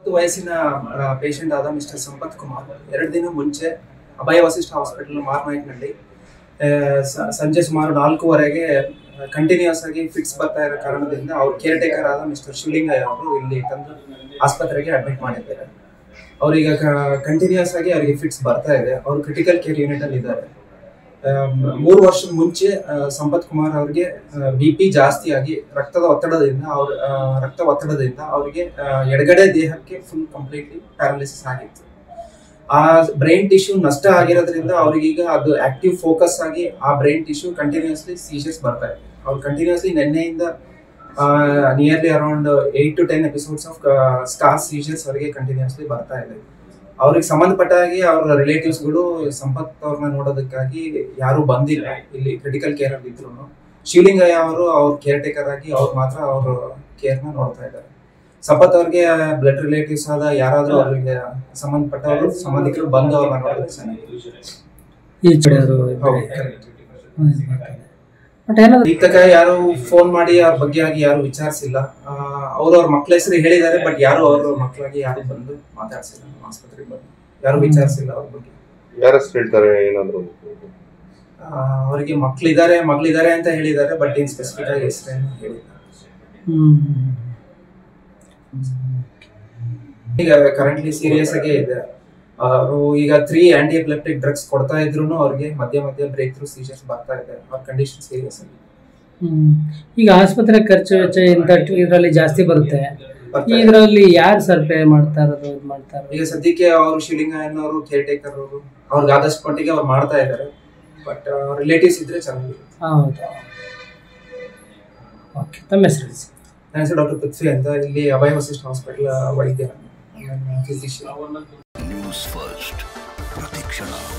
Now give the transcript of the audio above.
ಹತ್ತು ವಯಸ್ಸಿನ ಪೇಷಂಟ್ ಆದ ಮಿಸ್ಟರ್ ಸಂಪತ್ ಕುಮಾರ್ ಎರಡು ದಿನ ಮುಂಚೆ ಅಭಯ ವಸಿಷ್ಠ ಹಾಸ್ಪಿಟಲ್ ಮಾರ್ನಾಯ್ಕ್ನಲ್ಲಿ ಆ, ಸ- ಸಂಜೆ ಸುಮಾರು ನಾಲ್ಕೂವರೆಗೆ ಕಂಟಿನ್ಯೂಸ್ ಆಗಿ ಫಿಟ್ಸ್ ಬರ್ತಾ ಇರೋ ಕಾರಣದಿಂದ ಅವ್ರ ಕೇರ್ ಟೇಕರ್ ಆದ ಮಿಸ್ಟರ್ ಶಿವಲಿಂಗಯ್ಯ ಅವರು ಇಲ್ಲಿ ತಂದು ಆಸ್ಪತ್ರೆಗೆ ಅಡ್ಮಿಟ್ ಮಾಡಿದ್ದಾರೆ ಅವ್ರೀಗ ಕಂಟಿನ್ಯೂಸ್ ಆಗಿ ಅವರಿಗೆ ಫಿಟ್ಸ್ ಬರ್ತಾ ಇದೆ ಅವರು ಕ್ರಿಟಿಕಲ್ ಕೇರ್ ಯೂನಿಟ್ ಅಲ್ಲಿ ಇದ್ದಾರೆ ಮೂರು ವರ್ಷದ ಮುಂಚೆ ಆ, ಸಂಪತ್ ಕುಮಾರ್ ಅವರಿಗೆ ಬಿ ಪಿ ಜಾಸ್ತಿ ಆಗಿ ರಕ್ತದ ಒತ್ತಡದಿಂದ ಅವ್ರ ಆ, ರಕ್ತ ಒತ್ತಡದಿಂದ ಅವರಿಗೆ ಎಡಗಡೆ ದೇಹಕ್ಕೆ ಫುಲ್ ಕಂಪ್ಲೀಟ್ಲಿ ಪ್ಯಾರಾಲಿಸಿಸ್ ಆಗಿತ್ತು ಆ ಬ್ರೈನ್ ಟಿಶ್ಯೂ ನಷ್ಟ ಆಗಿರೋದ್ರಿಂದ ಅವ್ರಿಗೀಗ ಅದು ಆಕ್ಟಿವ್ ಫೋಕಸ್ ಆಗಿ ಆ ಬ್ರೈನ್ ಟಿಶ್ಯೂ ಕಂಟಿನ್ಯೂಸ್ಲಿ ಸೀಜರ್ಸ್ ಬರ್ತಾ ಇದೆ ಅವ್ರು ಕಂಟಿನ್ಯೂಸ್ಲಿ ನಿನ್ನೆಯಿಂದ nearly around eight to ten episodes of star seizures ಅವರಿಗೆ ಕಂಟಿನ್ಯೂಸ್ಲಿ ಬರ್ತಾ ಇದೆ ಅವ್ರಿಗೆ ಸಂಬಂಧಪಟ್ಟ ಹಾಗೆ ಅವರ ರಿಲೇಟಿವ್ಸ್ಗಳು ಸಂಪತ್ ಅವ್ರನ್ನ ನೋಡೋದಕ್ಕಾಗಿ ಯಾರು ಬಂದಿಲ್ಲ ಇಲ್ಲಿ ಕ್ರಿಟಿಕಲ್ ಕೇರ್ ಅಲ್ಲಿ ಇದ್ರು ಶಿವಲಿಂಗಯ್ಯ ಅವರು ಅವ್ರ ಕೇರ್ ಟೇಕರ್ ಆಗಿ ಅವ್ರು ಮಾತ್ರ ಅವ್ರ ಕೇರ್ನ ನೋಡ್ತಾ ಇದ್ದಾರೆ ಸಂಪತ್ ಅವ್ರಿಗೆ ಬ್ಲಡ್ ರಿಲೇಟಿವ್ಸ್ ಆದ ಯಾರಾದ್ರೂ ಅವ್ರಿಗೆ ಸಂಬಂಧಪಟ್ಟವರು ಸಂಬಂಧಿಕರು ಬಂದು ಅವ್ರನ್ನ ನೋಡೋದಕ್ಕೆ ಚೆನ್ನಾಗಿ ಈ ಚಳಿಯವರು ಹೌದು, correct. ಬಟ್ ಏನಾದ್ರು ಈಗ ತನಕ ಯಾರು ಫೋನ್ ಮಾಡಿ ಅವ್ರ ಬಗ್ಗೆ ಆಗಿ ಯಾರು ವಿಚಾರಿಸಿಲ್ಲ ಅವ್ರು ಅವ್ರ ಮಕ್ಳ ಹೆಸರು ಹೇಳಿದ್ದಾರೆ ಬಟ್ ಯಾರು ಅವ್ರ ಮಕ್ಕಳಾಗಿ ಯಾರು ಬಂದು ಮಾತಾಡ್ಸಿಲ್ಲ ನಮ್ಮ ಆಸ್ಪತ್ರೆಗೆ ಬಂದು ಯಾರು ವಿಚಾರಿಸಿಲ್ಲ ಅವ್ರ ಬಗ್ಗೆ ಯಾರಷ್ಟು ಹೇಳ್ತಾರೆ ಏನಾದ್ರು ಆ, ಅವರಿಗೆ ಮಕ್ಳಿದ್ದಾರೆ ಮಗಳಿದ್ದಾರೆ ಅಂತ ಹೇಳಿದ್ದಾರೆ ಬಟ್ ಏನ್ ಸ್ಪೆಸಿಫಿಕ್ ಆಗಿ ಹೆಸರೇನು ಹೇಳಿಲ್ಲ ಹ್ಮ್ ಈಗ ಕರೆಂಟ್ಲಿ ಸೀರಿಯಸ್ ಆಗೇ ಇದೆ ಅವರು ಈಗ ತ್ರೀ ಆಂಟಿ ಎಪಿಲೆಪ್ಟಿಕ್ ಡ್ರಗ್ಸ್ ಕೊಡ್ತಾ ಇದ್ರು ಅವ್ರಿಗೆ ಮಧ್ಯ ಮಧ್ಯ ಬ್ರೇಕ್ ಥ್ರೂ ಸೀಜರ್ಸ್ ಬರ್ತಾ ಇದೆ ಅವ್ರ ಕಂಡೀಷನ್ ಸೀರಿಯಸ್ ಆಗಿ ಹ್ಮ್ ಈಗ ಆಸ್ಪತ್ರೆ ಖರ್ಚು ವೆಚ್ಚ ಇಂಥ ಇದರಲ್ಲಿ ಜಾಸ್ತಿ ಬರುತ್ತೆ ಬರ್ತಾ ಇದೆ. ಇದರಲ್ಲಿ ಯಾರು ಸರ್ ಪೇ ಮಾಡ್ತಾ ಇರೋದು ಇದು ಮಾಡ್ತಾ ಇರೋದು ಈಗ ಸದ್ಯಕ್ಕೆ ಅವರು ಶಿವಲಿಂಗಯ್ಯನವರು ಕೇರ್ ಟೇಕರ್ ಅವರು ಅವ್ರಿಗೆ ಆದಷ್ಟು ಮಟ್ಟಿಗೆ ಅವ್ರು ಮಾಡ್ತಾ ಇದ್ದಾರೆ ಬಟ್ ರಿಲೇಟಿವ್ಸ್ ಇದ್ರೆ ಚೆನ್ನಾಗಿರುತ್ತೆ ಹೌದು ಓಕೆ ತಮ್ಮ ಹೆಸರು ಹೇಳಿ ಸರ್. ನನ್ನ ಹೆಸರು ಡಾಕ್ಟರ್ ಪೃಥ್ವಿ ಅಂತ ಇಲ್ಲಿ ಅಭಯ ವಸಿಷ್ಠ ಹಾಸ್ಪಿಟಲ್ ವೈದ್ಯ ಫಿಸಿಷಿಯನ್ ನ್ಯೂಸ್ ಫಸ್ಟ್ ಪ್ರತಿಕ್ಷಣ